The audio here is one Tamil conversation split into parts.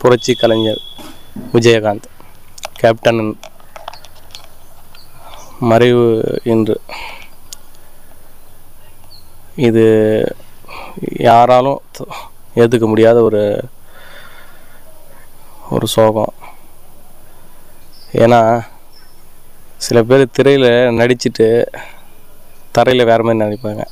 புரட்சி கலைஞர் விஜயகாந்த் கேப்டன் மறைவு இன்று இது யாராலும் த- ஏற்றுக்க முடியாத ஒரு ஒரு சோகம் ஏன்னா சில பேர் திரையில் நடிச்சிட்டு தரையில் வேறு மாதிரி நடிப்பாங்க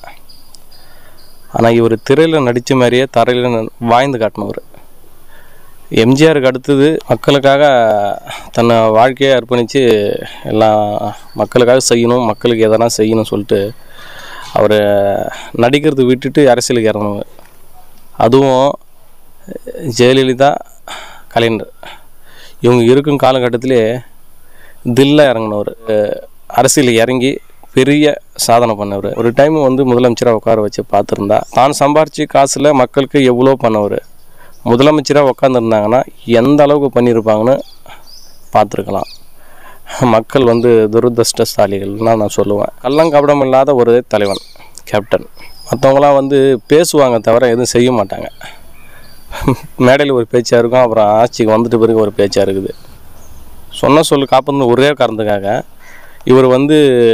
ஆனால் இவர் திரையில் நடித்த மாதிரியே தரையில் ந- வாழ்ந்து காட்டினவர் எம்ஜிஆருக்கு அடுத்தது மக்களுக்காக தன்னை வாழ்க்கையை அர்ப்பணித்து எல்லாம் மக்களுக்காக செய்யணும் மக்களுக்கு எதனா செய்யணும் சொல்லிட்டு அவர் நடிக்கிறது விட்டுட்டு அரசியலுக்கு இறங்கினவர் அதுவும் ஜெயலலிதா கலைஞர் இவங்க இருக்கும் காலகட்டத்திலே தில்ல இறங்கினவர் அரசியல் இறங்கி பெரிய சாதனை பண்ணவர் ஒரு டைம் வந்து முதலமைச்சராக உட்கார வச்சு பார்த்துருந்தா தான் சம்பாரிச்சு காசில் மக்களுக்கு எவ்வளோ பண்ணவர் முதலமைச்சராக உட்காந்துருந்தாங்கன்னா எந்த அளவுக்கு பண்ணியிருப்பாங்கன்னு பார்த்துருக்கலாம் மக்கள் வந்து துரதிருஷ்டசாலிகள்னா நான் சொல்லுவேன் கள்ளங்கபடம் இல்லாத ஒரு தலைவன் கேப்டன் மற்றவங்களாம் வந்து பேசுவாங்க தவிர எதுவும் செய்ய மாட்டாங்க மேடையில் ஒரு பேச்சாக இருக்கும் அப்புறம் ஆட்சிக்கு வந்துட்டு பிறகு ஒரு பேச்சாக இருக்குது சொன்ன சொல்லு காப்பது ஒரே காரணத்துக்காக இவர் வந்து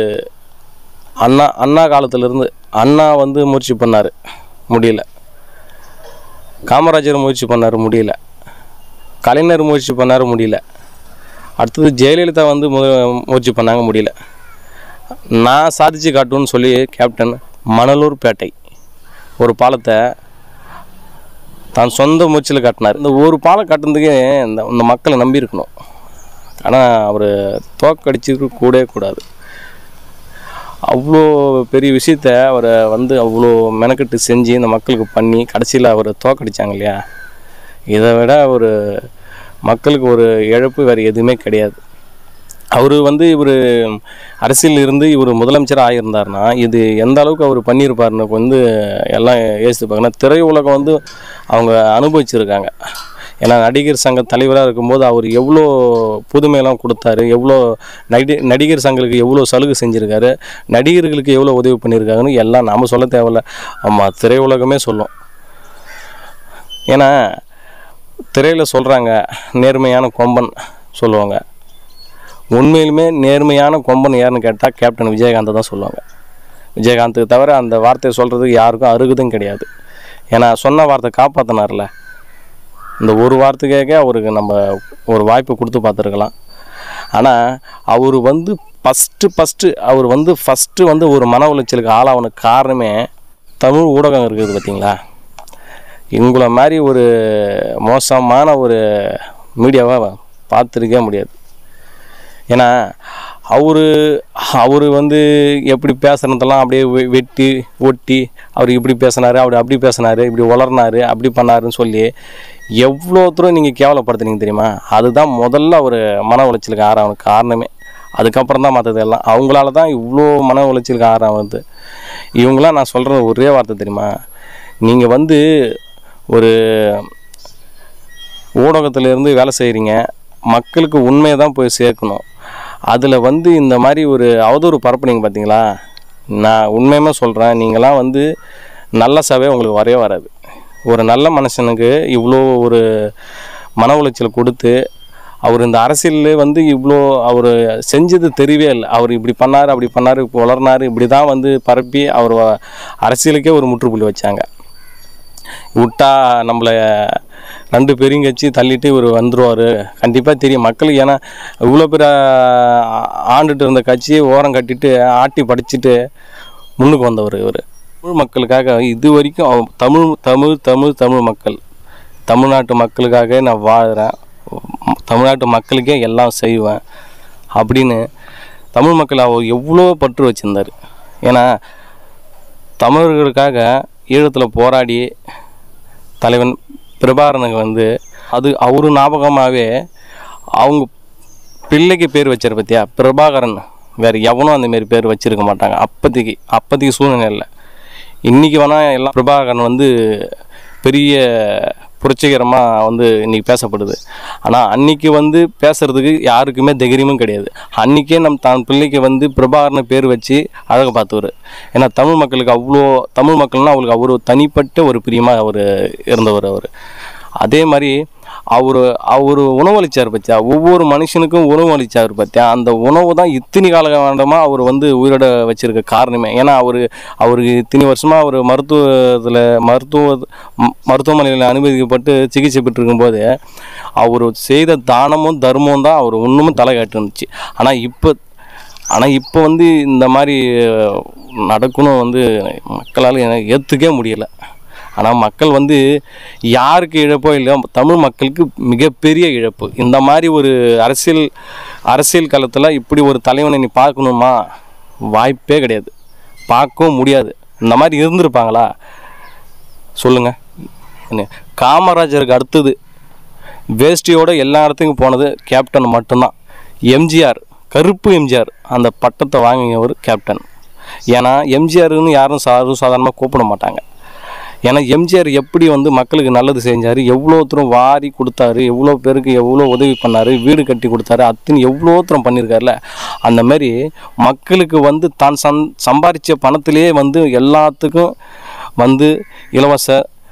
அண்ணா அண்ணா காலத்திலேருந்து அண்ணா வந்து முயற்சி பண்ணார் முடியல காமராஜர் முயற்சி பண்ணார் முடியல கலைஞர் முயற்சி பண்ணார் முடியல அடுத்தது ஜெயலலிதா வந்து மு முயற்சி பண்ணாங்க முடியல நான் சாதிச்சு காட்டுன்னு சொல்லி கேப்டன் மணலூர் பேட்டை ஒரு பாலத்தை தான் சொந்த முயற்சியில் காட்டினார் இந்த ஒரு பாலம் கட்டுறதுக்கே இந்த இந்த மக்களை நம்பி இருக்கணும் ஆனால் அவர் தோக்கடிச்சிருக்க கூடவே கூடாது அவ்வளோ பெரிய விஷயத்த அவரை வந்து அவ்வளோ மெனக்கெட்டு செஞ்சு இந்த மக்களுக்கு பண்ணி கடைசியில் அவரை தோக்கடிச்சாங்க இல்லையா இதை விட ஒரு மக்களுக்கு ஒரு இழப்பு வேறு எதுவுமே கிடையாது அவர் வந்து இவர் அரசியல் இருந்து இவர் முதலமைச்சராக ஆகியிருந்தாருன்னா இது எந்த அளவுக்கு அவர் பண்ணியிருப்பாருன்னு வந்து எல்லாம் யோசித்து பார்க்கணும் திரையுலகம் வந்து அவங்க அனுபவிச்சிருக்காங்க ஏன்னா நடிகர் சங்க தலைவராக இருக்கும்போது அவர் எவ்வளோ புதுமையெல்லாம் கொடுத்தாரு எவ்வளோ நடி நடிகர் சங்களுக்கு எவ்வளோ சலுகை செஞ்சுருக்காரு நடிகர்களுக்கு எவ்வளோ உதவி பண்ணியிருக்காங்கன்னு எல்லாம் நாம் சொல்ல தேவையில்ல ஆமாம் திரையுலகமே சொல்லும் ஏன்னா திரையில் சொல்கிறாங்க நேர்மையான கொம்பன் சொல்லுவாங்க உண்மையிலுமே நேர்மையான கொம்பன் யாருன்னு கேட்டால் கேப்டன் விஜயகாந்தை தான் சொல்லுவாங்க விஜயகாந்துக்கு தவிர அந்த வார்த்தையை சொல்கிறதுக்கு யாருக்கும் அருகதும் கிடையாது ஏன்னா சொன்ன வார்த்தை காப்பாற்றினார்ல இந்த ஒரு வார்த்தைக்காக அவருக்கு நம்ம ஒரு வாய்ப்பு கொடுத்து பார்த்துருக்கலாம் ஆனால் அவர் வந்து ஃபஸ்ட்டு ஃபஸ்ட்டு அவர் வந்து ஃபஸ்ட்டு வந்து ஒரு மன உளைச்சலுக்கு ஆளாவன காரணமே தமிழ் ஊடகம் இருக்குது பார்த்தீங்களா இவங்கள மாதிரி ஒரு மோசமான ஒரு மீடியாவை பார்த்துருக்கவே முடியாது ஏன்னா அவர் அவர் வந்து எப்படி பேசுனதெல்லாம் அப்படியே வெ- வெட்டி ஒட்டி அவர் இப்படி பேசினாரு அவர் அப்படி பேசினாரு இப்படி வளர்னாரு அப்படி பண்ணாருன்னு சொல்லி எவ்வளோ தூரம் நீங்கள் கேவலப்படுத்துனீங்க தெரியுமா அதுதான் முதல்ல ஒரு மன உளைச்சலுக்கு ஆறான காரணமே அதுக்கப்புறம் தான் மற்றது எல்லாம் அவங்களால தான் இவ்வளோ மன உளைச்சலுக்கு ஆறாவது இவங்களாம் நான் சொல்கிறது ஒரே வார்த்தை தெரியுமா நீங்கள் வந்து ஒரு ஊடகத்துல இருந்து வேலை செய்கிறீங்க மக்களுக்கு உண்மையை தான் போய் சேர்க்கணும் அதில் வந்து இந்த மாதிரி ஒரு அவதூறு பரப்புனீங்க பார்த்தீங்களா நான் உண்மையுமே சொல்கிறேன் நீங்களாம் வந்து நல்ல சபை உங்களுக்கு வரவே வராது ஒரு நல்ல மனுஷனுக்கு இவ்வளோ ஒரு மன உளைச்சல் கொடுத்து அவர் இந்த அரசியலில் வந்து இவ்வளோ அவர் செஞ்சது தெரியவே இல்லை அவர் இப்படி பண்ணார் அப்படி பண்ணார் வளர்னார் இப்படி தான் வந்து பரப்பி அவர் வ- அரசியலுக்கே ஒரு முற்றுப்புள்ளி வச்சாங்க விட்டா நம்மளை ரெண்டு பேரையும் கட்சி தள்ளிட்டு இவர் வந்துருவார் கண்டிப்பாக தெரியும் மக்களுக்கு ஏன்னா இவ்வளோ பேர் ஆ- ஆண்டுட்டு இருந்த கட்சியை ஓரம் கட்டிட்டு ஆட்டி படிச்சுட்டு முன்னுக்கு வந்தவர் இவர் தமிழ் மக்களுக்காக இது வரைக்கும் அவ- தமிழ் தமிழ் தமிழ் தமிழ் மக்கள் தமிழ்நாட்டு மக்களுக்காக நான் வாழ்கிறேன் தமிழ்நாட்டு மக்களுக்கே எல்லாம் செய்வேன் அப்படின்னு தமிழ் மக்கள் அவர் எவ்வளோ பற்று வச்சுருந்தார் ஏன்னா தமிழர்களுக்காக ஈழத்தில் போராடி தலைவன் பிரபாகரனுக்கு வந்து அது அவரு ஞாபகமாகவே அவங்க பிள்ளைக்கு பேர் வச்சார் பார்த்தியா பிரபாகரன் வேறு எவனும் அந்த மாரி பேர் வச்சிருக்க மாட்டாங்க அப்போதைக்கு அப்போதைக்கு சூழ்நிலை இல்லை இன்றைக்கி வேணால் எல்லாம் பிரபாகரன் வந்து பெரிய புரட்சிகரமாக வந்து இன்றைக்கி பேசப்படுது ஆனால் அன்னைக்கு வந்து பேசுகிறதுக்கு யாருக்குமே தைரியமும் கிடையாது அன்றைக்கே நம் தான் பிள்ளைக்கு வந்து பிரபாகரனை பேர் வச்சு அழகு பார்த்தவர் ஏன்னா தமிழ் மக்களுக்கு அவ்வளோ தமிழ் மக்கள்னா அவங்களுக்கு அவ்வளோ தனிப்பட்ட ஒரு பிரியமாக அவர் இருந்தவர் அவர் அதே மாதிரி அவர் அவர் உணவளிச்சார் பத்தியா ஒவ்வொரு மனுஷனுக்கும் உணவு அளிச்சார் பத்தியா அந்த உணவு தான் இத்தனை காலகட்டமாக அவர் வந்து உயிரோட வச்சிருக்க காரணமே ஏன்னா அவர் அவருக்கு இத்தனை வருஷமாக அவர் மருத்துவத்தில் மருத்துவ ம- மருத்துவமனையில் அனுமதிக்கப்பட்டு சிகிச்சை பெற்றிருக்கும்போது அவர் செய்த தானமும் தர்மமும் தான் அவர் இன்னமும் தலை காட்டுனுச்சு ஆனால் இப்போ ஆனால் இப்போ வந்து இந்த மாதிரி அஹ், நடக்கணும் வந்து மக்களால் எனக்கு ஏற்றுக்கவே முடியலை ஆனால் மக்கள் வந்து யாருக்கு இழப்போ இல்லையோ தமிழ் மக்களுக்கு மிகப்பெரிய இழப்பு இந்த மாதிரி ஒரு அரசியல் அரசியல் காலத்தில் இப்படி ஒரு தலைவனை நீ பார்க்கணுமா வாய்ப்பே கிடையாது பார்க்கவும் முடியாது இந்த மாதிரி இருந்திருப்பாங்களா சொல்லுங்கள் என்ன காமராஜருக்கு அடுத்தது வேஷ்டியோட எல்லா இடத்துக்கும் போனது கேப்டன் மட்டும்தான் எம்ஜிஆர் கருப்பு எம்ஜிஆர் அந்த பட்டத்தை வாங்கியவர் கேப்டன் ஏன்னா எம்ஜிஆர்னு யாரும் சாரும் சாதாரணமாக கூப்பிட மாட்டாங்க ஏன்னா எம்ஜிஆர் எப்படி வந்து மக்களுக்கு நல்லது செஞ்சார் எவ்வளோ தூரம் வாரி கொடுத்தாரு எவ்வளோ பேருக்கு எவ்வளோ உதவி பண்ணார் வீடு கட்டி கொடுத்தாரு அத்தனை எவ்வளோ தூரம் பண்ணியிருக்காருல அந்த மாதிரி மக்களுக்கு வந்து தான் சம் சம்பாரித்த பணத்திலேயே வந்து எல்லாத்துக்கும் வந்து இலவச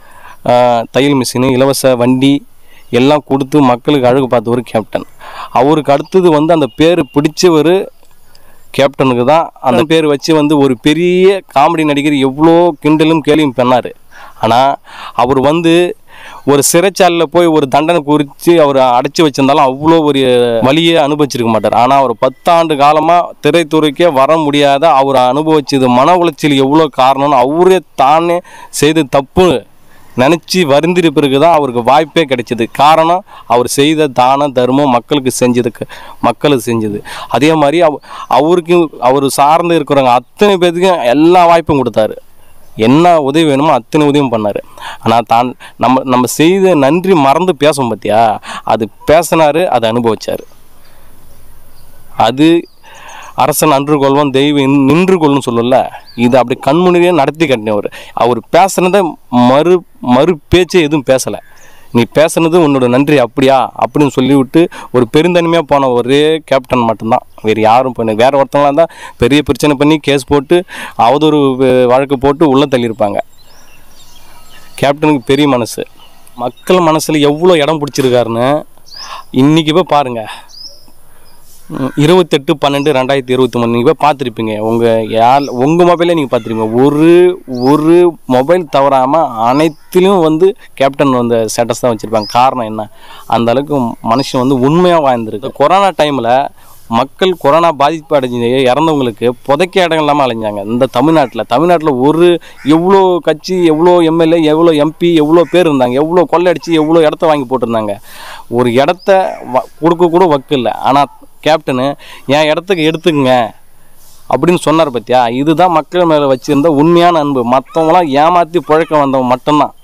ஆஹ், தையல் மிஷினு இலவச வண்டி எல்லாம் கொடுத்து மக்களுக்கு அழகு பார்த்தவர் கேப்டன் அவருக்கு அடுத்தது வந்து அந்த பேர் பிடிச்சவர் கேப்டனுக்கு தான் அந்த பேர் வச்சு வந்து ஒரு பெரிய காமெடி நடிகர் எவ்வளோ கிண்டலும் கேலியும் பண்ணார் ஆனால் அவர் வந்து ஒரு சிறைச்சாலையில் போய் ஒரு தண்டனை குறித்து அவர் அடைச்சி வச்சிருந்தாலும் அவ்வளோ ஒரு வலியை அனுபவிச்சிருக்க மாட்டார் ஆனால் அவர் பத்தாண்டு காலமாக திரைத்துறைக்கே வர முடியாத அவர் அனுபவிச்சது மன உளைச்சல் எவ்வளோ காரணம்னு அவரே தானே செய்த தப்பு நினச்சி வருந்திரு பிறகு தான் அவருக்கு வாய்ப்பே கிடைச்சிது காரணம் அவர் செய்த தான தர்மம் மக்களுக்கு செஞ்சதுக்கு மக்களுக்கு செஞ்சது அதே மாதிரி அவ அவருக்கு அவர் சார்ந்து இருக்கிறவங்க அத்தனை பேத்துக்கும் எல்லா வாய்ப்பும் கொடுத்தாரு என்ன உதவி வேணுமோ அத்தனை உதவியும் பண்ணார் ஆனால் தான் நம்ம நம்ம செய்த நன்றி மறந்து பேசோம் பார்த்தியா அது பேசினாரு அதை அனுபவிச்சார் அது அரசன் அன்று கொள்வான் தெய்வம் இன்- நின்று கொள்ளும் சொல்லல இது அப்படி கண்முனிவே நடத்தி கட்டினவர் அவர் பேசுனதை மறு மறு பேச்சே எதுவும் பேசலை நீ பேசுனது உன்னோட நன்றி அப்படியா அப்படின்னு சொல்லிவிட்டு ஒரு பெருந்தன்மையாக போன ஒரே கேப்டன் மட்டும்தான் வேறு யாரும் பண்ண வேறு ஒருத்தவங்களா இருந்தால் பெரிய பிரச்சனை பண்ணி கேஸ் போட்டு அவதூறு வ- வழக்கு போட்டு உள்ளே தள்ளியிருப்பாங்க கேப்டனுக்கு பெரிய மனசு மக்கள் மனசில் எவ்வளோ இடம் பிடிச்சிருக்காருன்னு இன்றைக்கி போய் பாருங்கள் இருபத்தெட்டு பன்னெண்டு ரெண்டாயிரத்தி இருபத்தி மூணு நீங்கள் போய் பார்த்துருப்பீங்க உங்கள் யார் உங்கள் மொபைலே நீங்கள் பார்த்துருப்பீங்க ஒரு ஒரு மொபைல் தவறாமல் அனைத்திலும் வந்து கேப்டன் வந்து ஸ்டேட்டஸ் தான் வச்சுருப்பாங்க காரணம் என்ன அந்த அளவுக்கு மனுஷன் வந்து உண்மையாக வாழ்ந்துருக்கு கொரோனா டைமில் மக்கள் கொரோனா பாதிப்பு அடைஞ்சு இறந்தவங்களுக்கு புதைக்க இடம் இல்லாமல் அலைஞ்சாங்க இந்த தமிழ்நாட்டில் தமிழ்நாட்டில் ஒரு எவ்வளோ கட்சி எவ்வளோ எம்எல்ஏ எவ்வளோ எம்பி எவ்வளோ பேர் இருந்தாங்க எவ்வளோ கொள்ளையடிச்சு எவ்வளோ இடத்த வாங்கி போட்டிருந்தாங்க ஒரு இடத்த வ- கொடுக்க கூட வக்கு இல்லை ஆனால் கேப்டனு என் இடத்துக்கு எடுத்துக்கங்க அப்படின்னு சொன்னார் பத்தியா இதுதான் மக்கள் மேலே வச்சிருந்த உண்மையான அன்பு மற்றவங்களாம் ஏமாற்றி பிழைக்க வந்தவங்க மட்டும்தான்